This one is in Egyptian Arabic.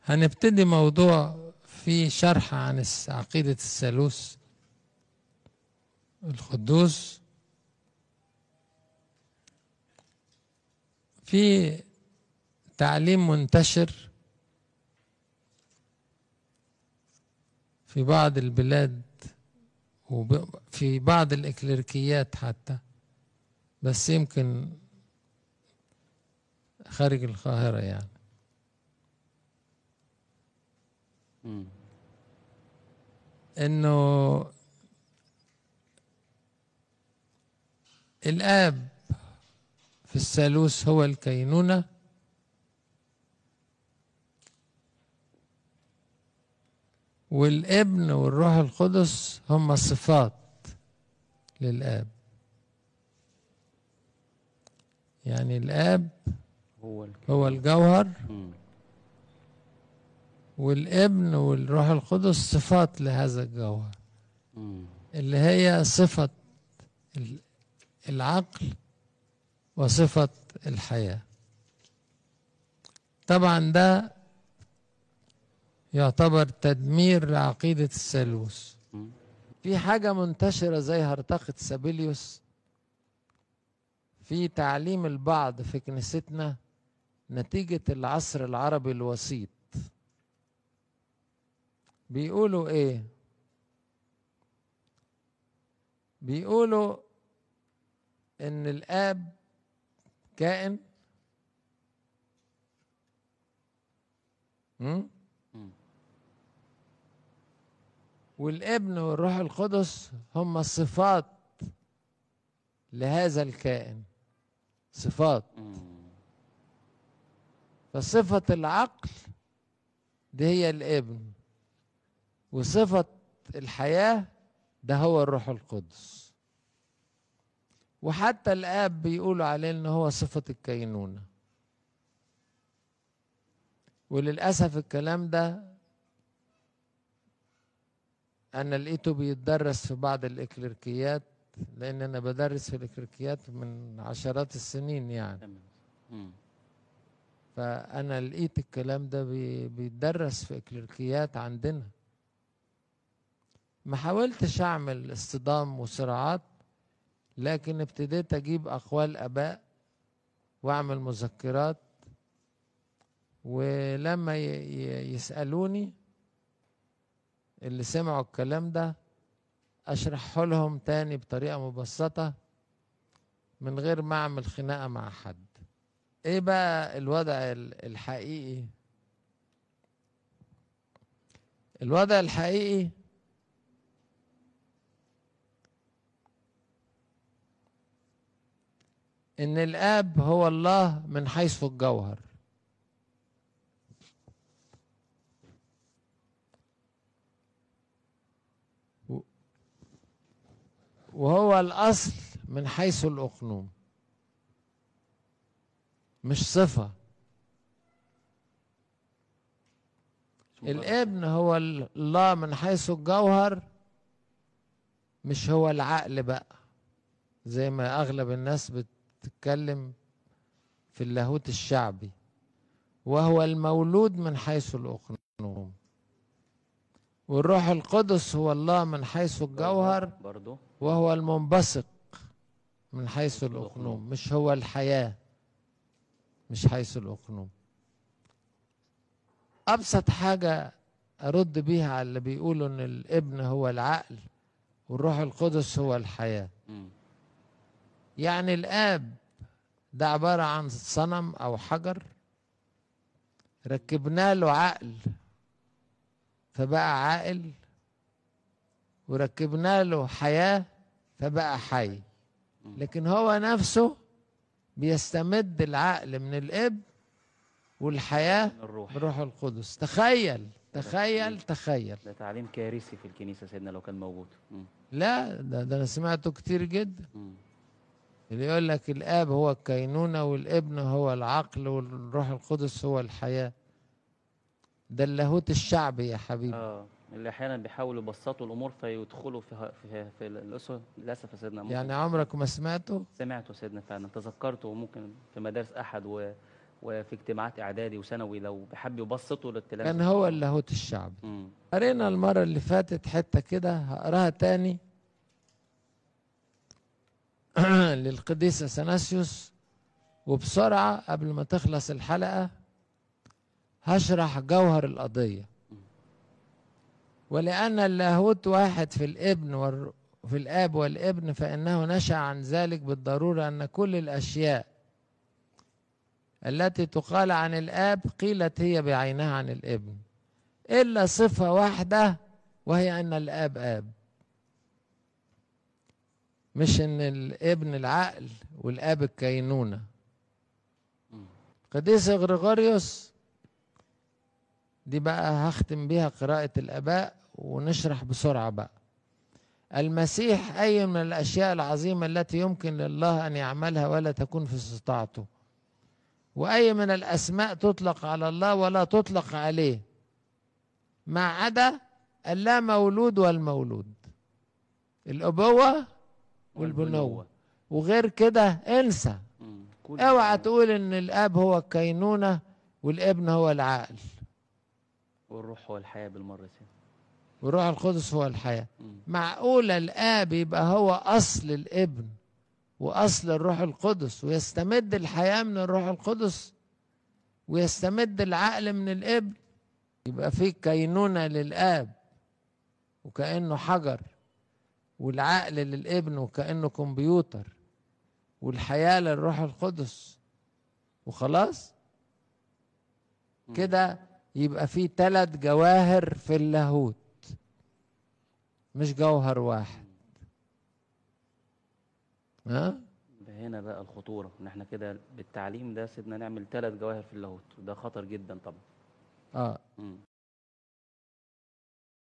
هنبتدي موضوع فيه شرح عن الس- عقيدة الثالوث القدوس في تعليم منتشر في بعض البلاد وفي بعض الإكليركيات حتى بس يمكن خارج القاهرة يعني مم. انه الاب في الثالوث هو الكينونه والابن والروح القدس هم صفات للاب يعني الاب هو الك... هو الجوهر مم. والابن والروح القدس صفات لهذا الجوهر مم. اللي هي صفة ال- العقل وصفة الحياة طبعا ده يعتبر تدمير لعقيدة الثالوث مم. في حاجة منتشرة زي هرطقة سابيليوس في تعليم البعض في كنيستنا نتيجة العصر العربي الوسيط بيقولوا ايه بيقولوا ان الاب كائن م? مم. والابن والروح القدس هم صفات لهذا الكائن صفات مم. فصفة العقل دي هي الابن وصفة الحياة ده هو الروح القدس وحتى الآب بيقولوا عليه إن هو صفة الكينونة وللأسف الكلام ده أنا لقيته بيتدرس في بعض الإكليركيات لأن أنا بدرس في الإكليركيات من عشرات السنين يعني تمام مم. فأنا لقيت الكلام ده بي- بيتدرس في إكليركيات عندنا ما حاولتش أعمل اصطدام وصراعات لكن ابتديت أجيب أقوال آباء وأعمل مذكرات ولما ي- ي- يسألوني اللي سمعوا الكلام ده أشرحه لهم تاني بطريقة مبسطة من غير ما أعمل خناقة مع حد ايه بقى الوضع ال- الحقيقي الوضع الحقيقي ان الاب هو الله من حيث الجوهر و- وهو الاصل من حيث الاقنوم مش صفة مش مجرد- الابن هو ال- الله من حيث الجوهر مش هو العقل بقى زي ما اغلب الناس بتتكلم في اللاهوت الشعبي وهو المولود من حيث الاقنوم والروح القدس هو الله من حيث الجوهر برضو وهو المنبثق من حيث الأقنوم مش هو الحياة مش حيث الأقنوم أبسط حاجة أرد بيها على اللي بيقولوا إن الابن هو العقل والروح القدس هو الحياة مم. يعني الآب ده عبارة عن صنم أو حجر ركبنا له عقل فبقى عاقل وركبنا له حياة فبقى حي لكن هو نفسه بيستمد العقل من الاب والحياة من الروح من روح القدس تخيل تخيل تخيل ده تعليم كارثي في الكنيسة سيدنا لو كان موجود مم. لا ده, ده انا سمعته كتير جدا مم. اللي يقول لك الاب هو الكينونة والابن هو العقل والروح القدس هو الحياة ده اللاهوت الشعبي يا حبيبي اه اللي احيانا بيحاولوا يبسطوا الامور فيدخلوا في في, في الاسر للاسف يا سيدنا ممكن يعني عمرك ما سمعته سمعته سيدنا فعلا تذكرته ممكن في مدارس احد و... وفي اجتماعات اعدادي وثانوي لو بيحب يبسطوا للتلاميذ كان هو اللاهوت الشعبي مم. قرينا المرة اللي فاتت حتة كده هقراها تاني للقديس اثناسيوس وبسرعة قبل ما تخلص الحلقة هشرح جوهر القضية ولأن اللاهوت واحد في الابن والر- وفي الآب والابن فإنه نشأ عن ذلك بالضرورة أن كل الأشياء التي تقال عن الآب قيلت هي بعينها عن الابن إلا صفة واحدة وهي أن الآب آب مش أن الابن العقل والآب الكينونة قديس غريغوريوس دي بقى هختم بيها قراءة الآباء ونشرح بسرعة بقى المسيح أي من الأشياء العظيمة التي يمكن لله أن يعملها ولا تكون في استطاعته وأي من الأسماء تطلق على الله ولا تطلق عليه ما عدا اللا مولود والمولود الأبوة والبنوة وغير كده انسى مم. كل اوعى تقول ان الاب هو الكينونة والابن هو العقل والروح هو الحياه بالمرتين والروح القدس هو الحياة مم. معقول الاب يبقى هو اصل الابن واصل الروح القدس ويستمد الحياة من الروح القدس ويستمد العقل من الابن يبقى في كينونة للاب وكأنه حجر والعقل للابن وكأنه كمبيوتر والحياة للروح القدس وخلاص كده يبقى في ثلاث جواهر في اللاهوت مش جوهر واحد ها هنا بقى الخطوره ان احنا كده بالتعليم ده سيبنا نعمل ثلاث جواهر في اللاهوت وده خطر جدا طبعا اه مم.